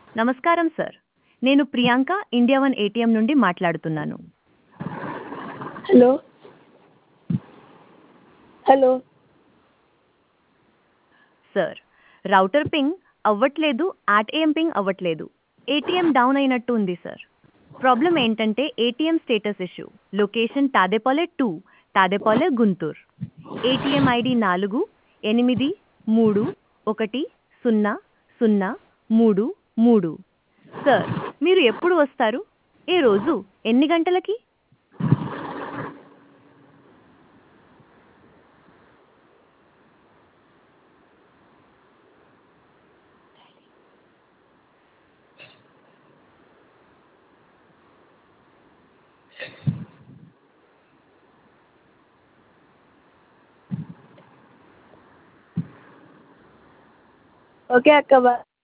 నమస్కారం సార్ నేను Priyanka India one ATM నుండి మాట్లాడుతున్నాను hello hello sir router ping అవ్వట్లేదు ఏఎం పింగ్ అవ్వట్లేదు ఏటీఎం డౌన్ అయినట్టు ఉంది సార్ ప్రాబ్లం ఏంటంటే ATM status issue location Tadepalle two Tadepalle Guntur ATM ID నాలుగు ఎనిమిది మూడు ఒకటి సున్నా సున్నా మూడు మూడు సార్ మీరు ఎప్పుడు వస్తారు ఏ రోజు ఎన్ని గంటలకి ఓకే అక్క బాయ్